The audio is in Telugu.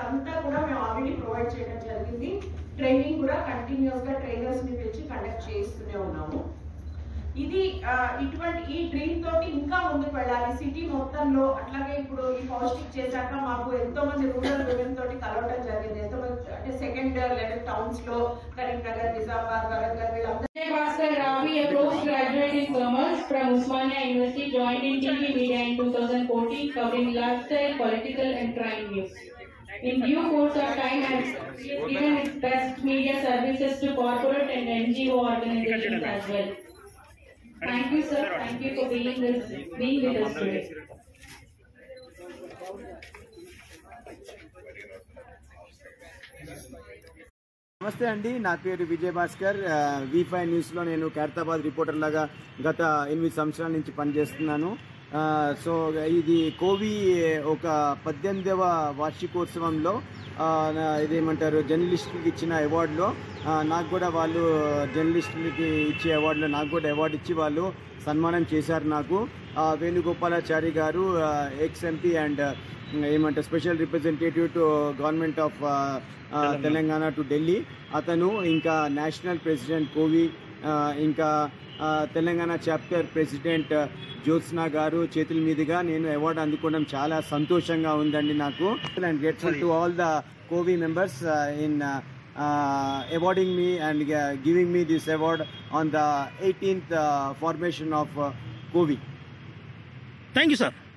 అదంతా కూడా మేము ఆల్రెడీ ప్రొవైడ్ చేయడం జరిగింది ట్రైనింగ్ కూడా కంటిన్యూస్ గా ట్రైనర్స్ ని పెంచి కండక్ట్ చేస్తూనే ఉన్నాము ఇది ఆ, ఇటువంటి ఈ డ్రీమ్ తోటి ఇంకా ముందుకు వెళ్ళాలి సిటీ మొత్తంలో అట్లాగే ఇప్పుడు ఈ పౌష్టిక్ చేశాక మాకు ఎంతో మంది రూరల్ విమెన్ తోటి కలవడం జరిగింది ఎంతో మంది అంటే సెకండ్ లెవెల్ టౌన్స్ లో కరీంనగర్ నిజామాబాద్ వరంగల్ వీళ్ళందరూ Vijay Bhaskar Ravi, a postgraduate in commerce from Usmania University, joined in TV media in 2014, covering lifestyle, political, and crime news. In due course of time, has given its best media services to corporate and NGO organizations as well. Thank you, sir. Thank you for being this, being with us today. నమస్తే అండి నా పేరు విజయ్ భాస్కర్ వి ఫైవ్ న్యూస్లో నేను ఖైరతాబాద్ రిపోర్టర్ లాగా గత ఎనిమిది సంవత్సరాల నుంచి పనిచేస్తున్నాను ఆ, సో ఇది కోవి ఒక పద్దెనిమిదవ వార్షికోత్సవంలో ఆ, నా- ఇదేమంటారు జర్నలిస్టులకి ఇచ్చిన అవార్డులో ఆ, నాకు కూడా వాళ్ళు జర్నలిస్టులకి ఇచ్చే అవార్డులో నాకు కూడా అవార్డు ఇచ్చి వాళ్ళు సన్మానం చేశారు నాకు ఆ, Venugopalachari garu ex MP and ఏమంటారు special representative to government of Telangana to Delhi అతను ఇంకా నేషనల్ ప్రెసిడెంట్ కోవి ఆ, ఇంకా ఆ, తెలంగాణ చాప్టర్ ప్రెసిడెంట్ జ్యోత్స్నా గారు చేతుల మీదుగా నేను అవార్డు అందుకోవడం చాలా సంతోషంగా ఉందండి నాకు and grateful to all the COVI members in awarding me and uh, giving me this award on the 18th uh, formation of uh, COVI. Thank you sir